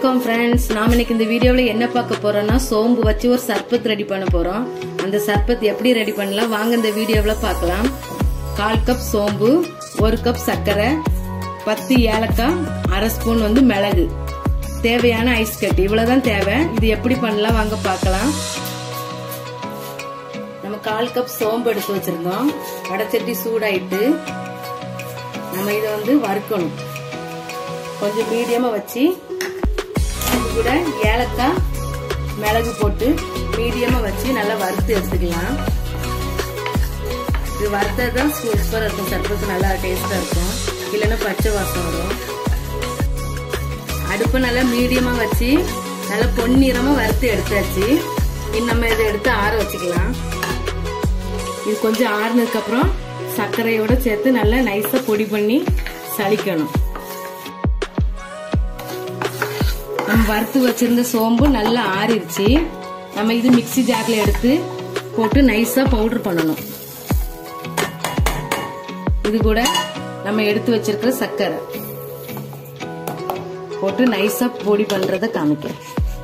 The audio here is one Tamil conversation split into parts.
வணக்கம் ஃப்ரெண்ட்ஸ் நாம இன்னைக்கு இந்த வீடியோவில் என்ன பார்க்க போறோம்னா சோம்பு வச்சு ஒரு சர்பத் ரெடி பண்ண போறோம் அந்த சர்பத் எப்படி ரெடி பண்ணலாம் வாங்க இந்த வீடியோவில் பார்க்கலாம் கால் கப் சோம்பு ஒரு கப் சர்க்கரை பத்து ஏலக்காய் அரை ஸ்பூன் வந்து மிளகு தேவையான ஐஸ் கட்டி இவ்வளவுதான் தேவை இது எப்படி பண்ணலாம் வாங்க பார்க்கலாம் நம்ம கால் கப் சோம்பு எடுத்து வச்சிருந்தோம் வடச்சட்டி சூடாயிட்டு நம்ம இதை வந்து வறுக்கணும் கொஞ்சம் மீடியமா வச்சு அது கூட ஏலக்காய் மிளகு போட்டு மீடியமா வச்சு நல்லா வறுத்து எடுத்துக்கலாம் இது வறுத்தது தான் சூப்பராக இருக்கும் சர்பத்து நல்லா டேஸ்டா இருக்கும் இல்லைன்னா பச்சை வாசம் வரும் அடுப்பு நல்லா மீடியமா வச்சு நல்லா பொன்னிறமா வறுத்து எடுத்தாச்சு இனி நம்ம இதை எடுத்து ஆற வச்சுக்கலாம் இது கொஞ்சம் ஆறுனதுக்கு அப்புறம் சர்க்கரையோட சேர்த்து நல்லா நைஸா பொடி பண்ணி சலிக்கணும் நம்ம வறுத்து வச்சிருந்த சோம்பு நல்லா ஆறிடுச்சு நம்ம இது மிக்சி ஜார்ல எடுத்து போட்டு நைஸா பவுடர் பண்ணணும் இது கூட நம்ம எடுத்து வச்சிருக்கிற சர்க்கரை போட்டு நைஸா பொடி பண்றத காமிக்கிறேன்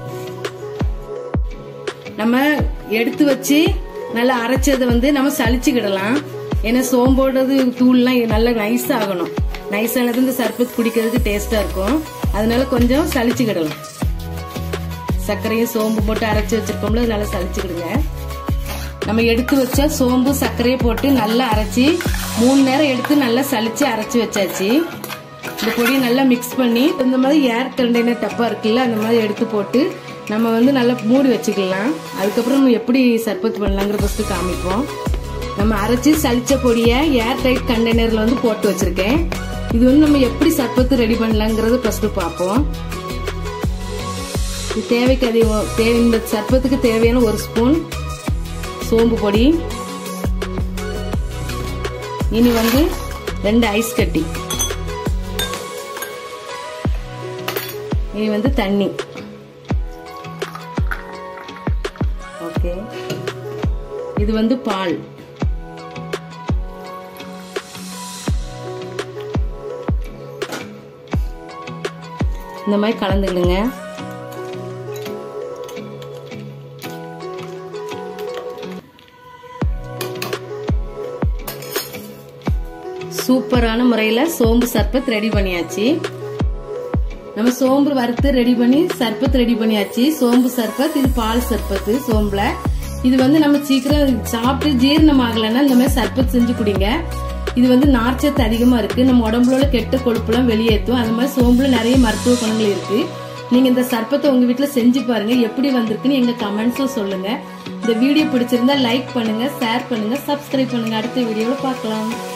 நம்ம எடுத்து வச்சு நல்லா அரைச்சதை வந்து நம்ம சளிச்சுக்கிடலாம் ஏன்னா சோம்போடது தூள்லாம் நல்லா நைஸ் ஆகணும் நைஸ் ஆனது இந்த சர்பத் குடிக்கிறதுக்கு டேஸ்டா இருக்கும் அதனால கொஞ்சம் சளிச்சுக்கிடலாம் சர்க்கரையும் சோம்பு போட்டு அரைச்சி வச்சிருக்கோம்ல நல்லா சளிச்சுக்கிடுங்க நம்ம எடுத்து வச்ச சோம்பு சர்க்கரையை போட்டு நல்லா அரைச்சி மூணு நேரம் எடுத்து நல்லா சளிச்சு அரைச்சி வச்சாச்சு இந்த பொடியை நல்லா மிக்ஸ் பண்ணி இந்த மாதிரி ஏர் கண்டெய்னர் டப்பா இருக்குல்ல அந்த மாதிரி எடுத்து போட்டு நம்ம வந்து நல்லா மூடி வச்சுக்கலாம் அதுக்கப்புறம் நம்ம எப்படி சர்பத் பண்ணலாங்கிற ஃபஸ்ட்டு காமிப்போம் நம்ம அரைச்சி சளிச்ச பொடியை ஏர் டைட் கண்டெய்னர்ல வந்து போட்டு வச்சிருக்கேன் இது வந்து நம்ம எப்படி சர்பத்து ரெடி பண்ணலாங்கிறத ஃபர்ஸ்ட் பார்ப்போம் இது தேவைக்கு அதிகம் தேவை இந்த சர்பத்துக்கு தேவையான ஒரு ஸ்பூன் சோம்பு பொடி இனி வந்து ரெண்டு ஐஸ் கட்டி இனி வந்து தண்ணி ஓகே இது வந்து பால் இந்த மாதிரி கலந்துக்கிடுங்க சூப்பரான முறையில் சோம்பு சர்பத் ரெடி பண்ணியாச்சு நம்ம சோம்பு வறுத்து ரெடி பண்ணி சர்பத் ரெடி பண்ணியாச்சு சோம்பு சர்பத் இது பால் சர்பத்து சோம்புல இது வந்து நம்ம சீக்கிரம் சாப்பிட்டு ஜீரணம் ஆகலைன்னா இந்த மாதிரி சர்பத் செஞ்சு குடிங்க இது வந்து நார்ச்சத்து அதிகமா இருக்கு நம்ம உடம்புல உள்ள கெட்ட கொழுப்புலாம் வெளியேற்றும் அந்த மாதிரி சோம்புல நிறைய மருத்துவ குணங்கள் இருக்கு நீங்க இந்த சர்பத்தை உங்க வீட்டுல செஞ்சு பாருங்க எப்படி வந்திருக்குன்னு எங்க கமெண்ட்ஸும் சொல்லுங்க இந்த வீடியோ பிடிச்சிருந்தா லைக் பண்ணுங்க ஷேர் பண்ணுங்க சப்ஸ்கிரைப் பண்ணுங்க அடுத்த வீடியோல பார்க்கலாம்